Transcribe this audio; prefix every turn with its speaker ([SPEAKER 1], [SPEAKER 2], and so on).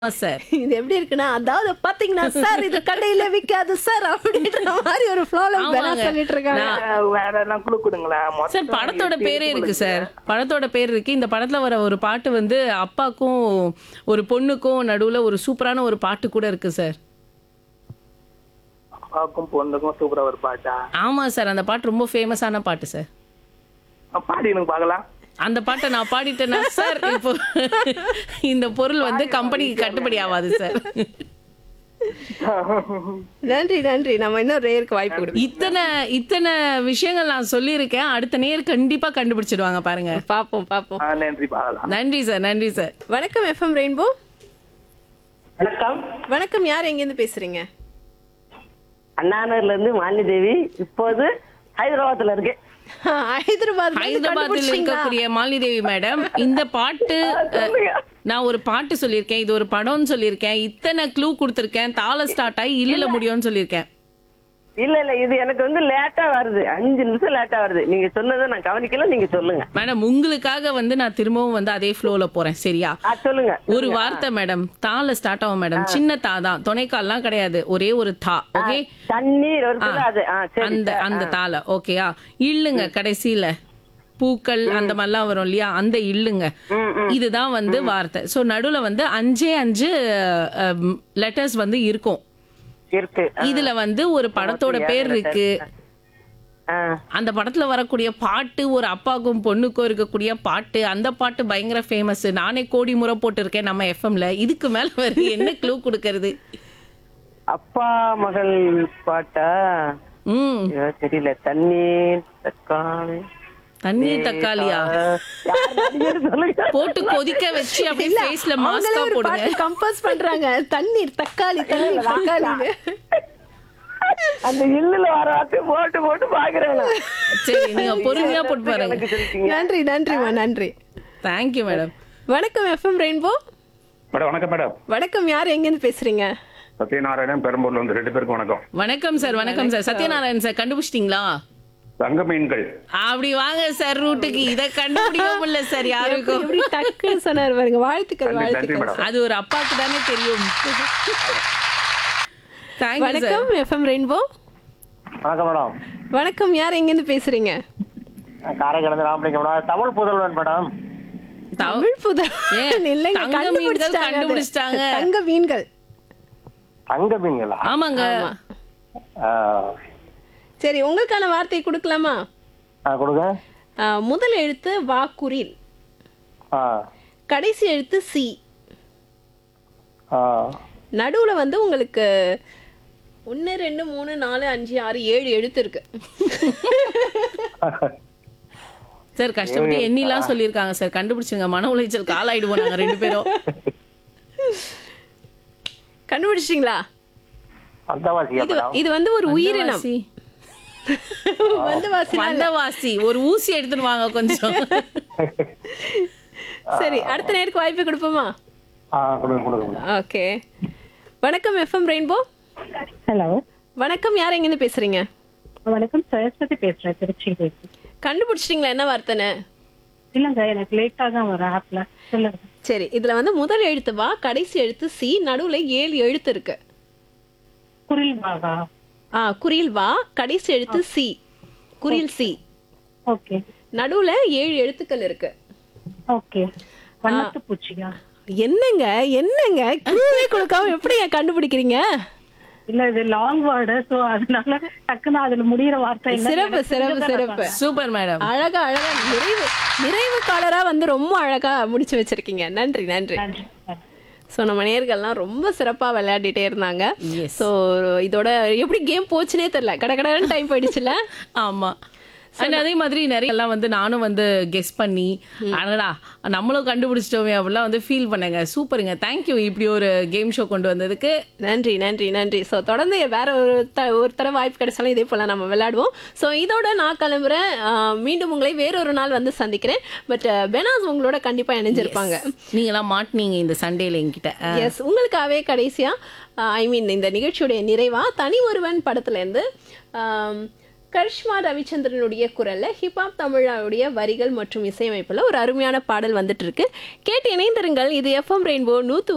[SPEAKER 1] Sir
[SPEAKER 2] இது எப்படி இருக்குன்னா அதாவது பாத்தீங்கன்னா சார் இது கடையில விக்காது சார் அப்படின்ற மாதிரி ஒரு ஃப்ளோல பெனா
[SPEAKER 1] ஆமாங்க.
[SPEAKER 2] சொல்லிட்டு இருக்காங்க
[SPEAKER 3] அஹ் வேற எல்லாம் குழு கொடுங்களேன்
[SPEAKER 1] சார்
[SPEAKER 3] மொத்தம்
[SPEAKER 1] படத்தோட
[SPEAKER 3] எட்டு
[SPEAKER 1] பேரே இருக்கு
[SPEAKER 3] குழுங்க.
[SPEAKER 1] சார் படத்தோட பேர் இருக்கு இந்த படத்துல வர ஒரு பாட்டு வந்து அப்பாக்கும் ஒரு பொண்ணுக்கும் நடுவுல ஒரு சூப்பரான ஒரு பாட்டு கூட இருக்கு சார்
[SPEAKER 3] அப்பாவுக்கும் பொண்ணுக்கும் சூப்பரா ஒரு பாட்டா
[SPEAKER 1] ஆமா சார் அந்த பாட்டு ரொம்ப ஃபேமஸான பாட்டு சார்
[SPEAKER 3] அஹ் பாடி எனக்கு பார்க்கலாம்
[SPEAKER 1] அந்த பாட்டை நான் பாடிட்டேன்னா சார் இப்போ இந்த பொருள் வந்து கம்பெனிக்கு கட்டுப்படி ஆகாது சார்
[SPEAKER 2] நன்றி நன்றி நம்ம இன்னும் ரேருக்கு வாய்ப்பு கொடுப்போம்
[SPEAKER 1] இத்தனை இத்தனை விஷயங்கள் நான் சொல்லியிருக்கேன் அடுத்த நேர் கண்டிப்பா கண்டுபிடிச்சிடுவாங்க பாருங்க
[SPEAKER 2] பாப்போம் பாப்போம்
[SPEAKER 3] அஹ் நன்றி பார்க்கலாம்
[SPEAKER 1] நன்றி சார் நன்றி சார்
[SPEAKER 2] வணக்கம் எஃப்எம் ரெயின்போ
[SPEAKER 4] வணக்கம்
[SPEAKER 2] வணக்கம் யார் எங்கேருந்து பேசுறீங்க
[SPEAKER 4] அண்ணாநகர்ல இருந்து மாலினி தேவி இப்போது ஹைதராபாத்ல இருக்கு
[SPEAKER 2] ஹைதராபாத்
[SPEAKER 1] ஹைதராபாத்தில் இருக்கக்கூடிய மாலினி தேவி மேடம் இந்த பாட்டு அஹ், நான் ஒரு பாட்டு சொல்லியிருக்கேன் இது ஒரு படம்னு சொல்லியிருக்கேன் இத்தனை க்ளூ கொடுத்துருக்கேன் தாள ஸ்டார்ட் ஆகி இல்ல முடியும்னு சொல்லியிருக்கேன்
[SPEAKER 4] இல்ல இல்ல இது எனக்கு வந்து லேட்டா வருது அஞ்சு நிமிஷம் லேட்டா வருது நீங்க சொன்னதை நான் கவனிக்கல நீங்க சொல்லுங்க
[SPEAKER 1] மேடம் உங்களுக்காக வந்து நான் திரும்பவும் வந்து அதே ஃப்ளோல போறேன் சரியா
[SPEAKER 4] ஆ சொல்லுங்க
[SPEAKER 1] ஒரு வார்த்தை மேடம் தால ஸ்டார்ட் ஆகும் மேடம் சின்ன தா தான் துணைக்கால்லாம் கிடையாது ஒரே ஒரு தா ஓகே
[SPEAKER 4] தண்ணீர் வருதுல அது ஆ சரி
[SPEAKER 1] அந்த அந்த தாள ஓகேயா இல்லுங்க கடைசியில பூக்கள் அந்த மாதிரிலாம் வரும் இல்லையா அந்த இல்லுங்க இதுதான் வந்து வார்த்தை சோ நடுவுல வந்து அஞ்சே அஞ்சு லெட்டர்ஸ் வந்து இருக்கும்
[SPEAKER 4] இருக்கு
[SPEAKER 1] இதுல வந்து ஒரு படத்தோட பேர் இருக்கு
[SPEAKER 4] ஆ,
[SPEAKER 1] அந்த படத்துல வரக்கூடிய பாட்டு ஒரு அப்பாவுக்கும் பொண்ணுக்கும் இருக்கக்கூடிய பாட்டு அந்த பாட்டு பயங்கர ஃபேமஸ் நானே கோடி முறை போட்டிருக்கேன் நம்ம எஃப்எம்ல இதுக்கு மேல வேற என்ன க்ளூ கொடுக்கறது
[SPEAKER 4] அப்பா மகள் பாட்டா
[SPEAKER 1] ம்
[SPEAKER 4] ஐயோ, தெரியல தண்ணீர் தக்காளி
[SPEAKER 1] தண்ணீர் தக்காளியா
[SPEAKER 4] யார் நடிகர் சொல்லுங்க
[SPEAKER 1] போட்டு கொதிக்க வச்சு அப்படியே ஃபேஸ்ல
[SPEAKER 2] அவங்களே
[SPEAKER 1] மாஸ்கா
[SPEAKER 2] ஒரு
[SPEAKER 1] போடுங்க
[SPEAKER 2] பாட்டு கம்போஸ் பண்றாங்க தண்ணீர் தக்காளி தண்ணீர் தக்காளி
[SPEAKER 4] அந்த இல்லுல வர வார்த்தை போட்டு போட்டு பாக்குறேன் நான்.
[SPEAKER 1] சரி நீங்க பொறுமையா போட்டு பாருங்க
[SPEAKER 4] எனக்கு சொல்லிட்டீங்க.
[SPEAKER 2] நன்றி நன்றிமா நன்றி
[SPEAKER 1] தேங்க்யூ மேடம்
[SPEAKER 2] வணக்கம் எஃப்எம் ரெயின்போ
[SPEAKER 5] மேடம் வணக்கம் மேடம்
[SPEAKER 2] வணக்கம் யார் எங்கேருந்து பேசுறீங்க
[SPEAKER 5] சத்யநாராயணன் பெரம்பூர்ல இருந்து ரெண்டு பேருக்கும் வணக்கம்
[SPEAKER 1] வணக்கம் சார் வணக்கம் சார் சத்யநாராயண் சார் கண்டுபிடிச்சிட்டீங்களா
[SPEAKER 5] தங்க மீன்கள்
[SPEAKER 1] அப்படி வாங்க சார் ரூட்டுக்கு இத கண்டுபிடிக்க முடியல சார் யாருக்கும்
[SPEAKER 2] எப்படி டக்குன்னு சொன்னார் பாருங்க வாழ்த்துக்கள்
[SPEAKER 5] நன்றி நன்றி
[SPEAKER 2] வாழ்த்துக்கள்
[SPEAKER 5] மேடம்
[SPEAKER 1] அது ஒரு அப்பாக்கு தானே தெரியும் தேங்க்யூ சார்
[SPEAKER 2] வணக்கம் எஃப்எம் ரெயின்போ
[SPEAKER 4] வணக்கம் மேடம்
[SPEAKER 2] வணக்கம் யார் எங்கேருந்து பேசுறீங்க
[SPEAKER 4] காரைக்கிழந்து ராமலிங்கம் மேடம் தமிழ் புதல்வன் மேடம்
[SPEAKER 2] தமிழ் புதல்
[SPEAKER 1] ஏன்,
[SPEAKER 2] இல்லைங்க
[SPEAKER 1] தங்க மீன்கள்
[SPEAKER 2] கண்டுபிடிச்சிட்டாங்க அது.
[SPEAKER 1] கண்டுபிடிச்சிட்டாங்க.
[SPEAKER 2] தங்க மீன்கள்
[SPEAKER 4] தங்க மீன்களா
[SPEAKER 1] ஆமாங்க
[SPEAKER 4] ஆ,
[SPEAKER 2] சரி உங்களுக்கான வார்த்தை கொடுக்கலாமா
[SPEAKER 4] ஆ, கொடுங்க
[SPEAKER 2] ஆ, முதல் எழுத்து வா குரில்
[SPEAKER 4] ஆ
[SPEAKER 2] கடைசி எழுத்து சி
[SPEAKER 4] ஆ
[SPEAKER 2] நடுவுல வந்து உங்களுக்கு ஒன்று ரெண்டு மூணு நாலு அஞ்சு ஆறு ஏழு எழுத்து இருக்கு
[SPEAKER 1] சார் கஷ்டப்பட்டு எண்ணிலாம் சொல்லியிருக்காங்க சார் கண்டுபிடிச்சுங்க மன உளைச்சல் காலாயிடுவோம் நாங்க ரெண்டு பேரும்
[SPEAKER 2] கண்டுபிடிச்சிங்களா
[SPEAKER 4] அந்தவாசியா
[SPEAKER 2] இது
[SPEAKER 4] மேடம்
[SPEAKER 2] இது வந்து ஒரு உயிரினம்
[SPEAKER 1] வந்தவாசி.
[SPEAKER 2] வந்து வாசினா
[SPEAKER 1] வந்தவாசி ஒரு ஊசி எடுத்துட்டு வாங்க கொஞ்சம்
[SPEAKER 2] சரி அடுத்த நேருக்கு வாய்ப்பு கொடுப்போமா
[SPEAKER 4] ஆ கொடுங்க கொடுங்க
[SPEAKER 2] ஓகே வணக்கம் எஃப்எம் ரெயின்போ
[SPEAKER 6] ஹலோ
[SPEAKER 2] வணக்கம் யார் எங்கேருந்து பேசுறீங்க
[SPEAKER 6] வணக்கம் சரஸ்வதி பேசுறேன் திருச்சியில
[SPEAKER 2] கண்டுபிடிச்சிட்டீங்களா என்ன வார்த்தைன்னு
[SPEAKER 6] இல்லங்க எனக்கு லேட்டா தான் வரும் ஆப்ல சொல்லுங்க
[SPEAKER 2] சரி இதுல வந்து முதல் எழுத்து வா கடைசி எழுத்து சி நடுவுல ஏழு எழுத்து இருக்கு
[SPEAKER 6] குரில் பாகா
[SPEAKER 2] ஆ குறியில் வா கடைசி எழுத்து சி குறியில் சி
[SPEAKER 6] ஓகே
[SPEAKER 2] நடுவுல ஏழு எழுத்துக்கள் இருக்கு
[SPEAKER 6] ஓகே வண்ணத்து பூச்சியா
[SPEAKER 2] என்னங்க என்னங்க clue-வே கொடுக்காம எப்படிங்க கண்டுபிடிக்கிறீங்க
[SPEAKER 6] இல்ல இது லாங் வேர்டு சோ அதனால டக்குன்னு அதுல முடியிற வார்த்தை என்ன
[SPEAKER 2] சிறப்பு சிறப்பு சிறப்பு
[SPEAKER 1] சூப்பர் மேடம்
[SPEAKER 2] அழகா அழகா நிறைவு நிறைவு காலரா வந்து ரொம்ப அழகா முடிச்சு வச்சிருக்கீங்க நன்றி நன்றி
[SPEAKER 6] நன்றி நன்றி.
[SPEAKER 2] ஸோ நம்ம நேர்கள்லாம் ரொம்ப சிறப்பா விளையாடிட்டே இருந்தாங்க
[SPEAKER 1] Yes.
[SPEAKER 2] ஸோ இதோட எப்படி கேம் போச்சுனே தெரியல கட கடன்னு டைம் போயிடுச்சுல
[SPEAKER 1] ஆமா அண்ட் அதே மாதிரி நிறைய எல்லாம் வந்து நானும் வந்து கெஸ் பண்ணி அடடா நம்மளும் கண்டுபிடிச்சிட்டோமே அப்படிலாம் வந்து ஃபீல் பண்ணேங்க சூப்பருங்க தேங்க்யூ இப்படி ஒரு கேம் ஷோ கொண்டு வந்ததுக்கு
[SPEAKER 2] நன்றி நன்றி நன்றி ஸோ தொடர்ந்து வேற ஒரு த ஒரு தடவை வாய்ப்பு கிடைச்சாலும் இதே போல நம்ம விளையாடுவோம் ஸோ இதோட நான் கிளம்புறேன் ஆஹ் மீண்டும் உங்களை வேறொரு நாள் வந்து சந்திக்கிறேன் பட் பெனாஸ் உங்களோட கண்டிப்பா இணைஞ்சிருப்பாங்க
[SPEAKER 1] நீங்களாம் மாட்டினீங்க இந்த சண்டேல என்கிட்ட அஹ்,
[SPEAKER 2] எஸ் உங்களுக்காகவே கடைசியா ஐ மீன் இந்த நிகழ்ச்சியுடைய நிறைவா தனி ஒருவன் படத்துல இருந்து ஆம், கரிஷ்மா ரவிச்சந்திரனுடைய குரல்ல ஹிப்ஹாப் தமிழாவுடைய வரிகள் மற்றும் இசையமைப்புல ஒரு அருமையான பாடல் வந்துட்டு இருக்கு கேட்டு இணைந்திருங்கள் இது எஃப்எம் ரெயின்போ நூத்து